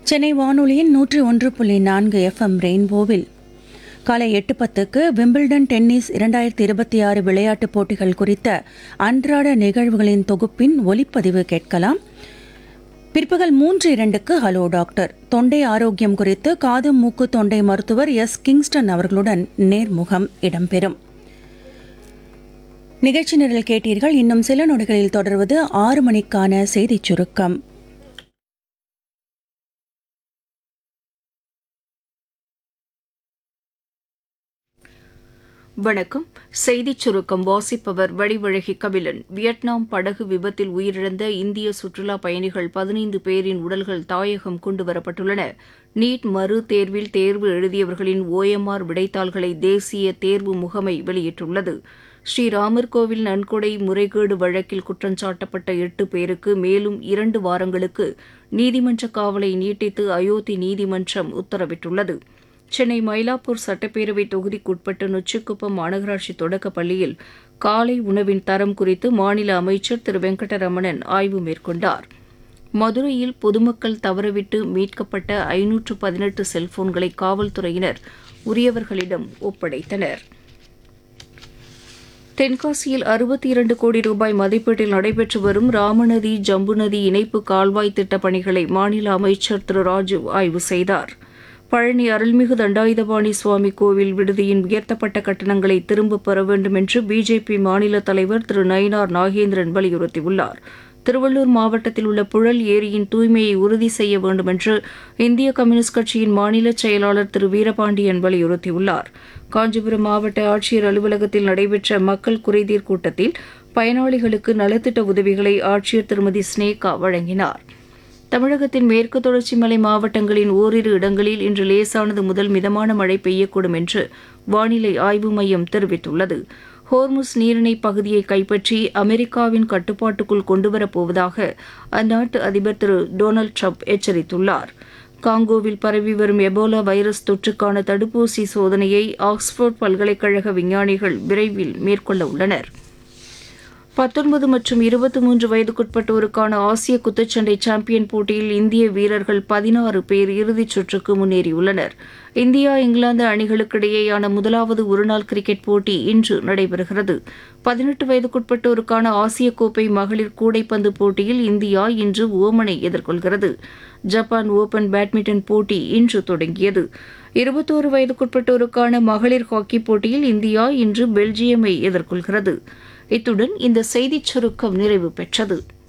சென்னை வானொலியின் நூற்றி ஒன்று புள்ளி நான்கு எஃப்எம் ரெயின்போவில் காலை எட்டு பத்துக்கு விம்பிள்டன் டென்னிஸ் இரண்டாயிரத்தி இருபத்தி ஆறு விளையாட்டுப் போட்டிகள் குறித்த அன்றாட நிகழ்வுகளின் தொகுப்பின் ஒலிப்பதிவு கேட்கலாம் பிற்பகல் மூன்று இரண்டுக்கு ஹலோ டாக்டர் தொண்டை ஆரோக்கியம் குறித்து காது மூக்கு தொண்டை மருத்துவர் எஸ் கிங்ஸ்டன் அவர்களுடன் நேர்முகம் இடம்பெறும் நிகழ்ச்சி நிரல் கேட்டீர்கள் இன்னும் சில நொடிகளில் தொடர்வது ஆறு மணிக்கான செய்திச் சுருக்கம் வணக்கம் செய்திச் சுருக்கம் வாசிப்பவர் வடிவழகி கபிலன் வியட்நாம் படகு விபத்தில் உயிரிழந்த இந்திய சுற்றுலா பயணிகள் பதினைந்து பேரின் உடல்கள் தாயகம் கொண்டுவரப்பட்டுள்ளன நீட் மறு தேர்வில் தேர்வு எழுதியவர்களின் ஓஎம்ஆர் விடைத்தாள்களை தேசிய தேர்வு முகமை வெளியிட்டுள்ளது ஸ்ரீராமர் கோவில் நன்கொடை முறைகேடு வழக்கில் குற்றஞ்சாட்டப்பட்ட எட்டு பேருக்கு மேலும் இரண்டு வாரங்களுக்கு நீதிமன்ற காவலை நீட்டித்து அயோத்தி நீதிமன்றம் உத்தரவிட்டுள்ளது சென்னை மயிலாப்பூர் சட்டப்பேரவை தொகுதிக்குட்பட்ட நொச்சிக்குப்பம் மாநகராட்சி தொடக்கப் பள்ளியில் காலை உணவின் தரம் குறித்து மாநில அமைச்சர் திரு வெங்கடரமணன் ஆய்வு மேற்கொண்டார் மதுரையில் பொதுமக்கள் தவறவிட்டு மீட்கப்பட்ட ஐநூற்று பதினெட்டு செல்போன்களை காவல்துறையினர் உரியவர்களிடம் ஒப்படைத்தனர் தென்காசியில் அறுபத்தி இரண்டு கோடி ரூபாய் மதிப்பீட்டில் நடைபெற்று வரும் ராமநதி ஜம்பு நதி இணைப்பு கால்வாய் திட்டப் பணிகளை மாநில அமைச்சர் திரு ராஜு ஆய்வு செய்தார் பழனி அருள்மிகு தண்டாயுதபாணி சுவாமி கோவில் விடுதியின் உயர்த்தப்பட்ட கட்டணங்களை திரும்பப் பெற வேண்டும் என்று பிஜேபி மாநில தலைவர் திரு நயினார் நாகேந்திரன் வலியுறுத்தியுள்ளார் திருவள்ளூர் மாவட்டத்தில் உள்ள புழல் ஏரியின் தூய்மையை உறுதி செய்ய வேண்டும் என்று இந்திய கம்யூனிஸ்ட் கட்சியின் மாநில செயலாளர் திரு வீரபாண்டியன் வலியுறுத்தியுள்ளார் காஞ்சிபுரம் மாவட்ட ஆட்சியர் அலுவலகத்தில் நடைபெற்ற மக்கள் குறைதீர் கூட்டத்தில் பயனாளிகளுக்கு நலத்திட்ட உதவிகளை ஆட்சியர் திருமதி ஸ்னேகா வழங்கினார் தமிழகத்தின் மேற்கு தொடர்ச்சி மலை மாவட்டங்களின் ஓரிரு இடங்களில் இன்று லேசானது முதல் மிதமான மழை பெய்யக்கூடும் என்று வானிலை ஆய்வு மையம் தெரிவித்துள்ளது ஹோர்முஸ் நீரிணை பகுதியை கைப்பற்றி அமெரிக்காவின் கட்டுப்பாட்டுக்குள் கொண்டுவரப் போவதாக அந்நாட்டு அதிபர் திரு டொனால்டு ட்ரம்ப் எச்சரித்துள்ளார் காங்கோவில் பரவி வரும் எபோலா வைரஸ் தொற்றுக்கான தடுப்பூசி சோதனையை ஆக்ஸ்போர்ட் பல்கலைக்கழக விஞ்ஞானிகள் விரைவில் மேற்கொள்ள உள்ளனா் பத்தொன்பது மற்றும் இருபத்தி மூன்று வயதுக்குட்பட்டோருக்கான ஆசிய குத்துச்சண்டை சாம்பியன் போட்டியில் இந்திய வீரர்கள் பதினாறு பேர் இறுதிச் சுற்றுக்கு முன்னேறியுள்ளனர் இந்தியா இங்கிலாந்து அணிகளுக்கிடையேயான முதலாவது ஒருநாள் கிரிக்கெட் போட்டி இன்று நடைபெறுகிறது பதினெட்டு வயதுக்குட்பட்டோருக்கான ஆசிய கோப்பை மகளிர் கூடைப்பந்து போட்டியில் இந்தியா இன்று ஓமனை எதிர்கொள்கிறது ஜப்பான் ஓபன் பேட்மிண்டன் போட்டி இன்று தொடங்கியது இருபத்தோரு வயதுக்குட்பட்டோருக்கான மகளிர் ஹாக்கி போட்டியில் இந்தியா இன்று பெல்ஜியமை எதிர்கொள்கிறது இத்துடன் இந்த செய்திச் சுருக்கம் நிறைவு பெற்றது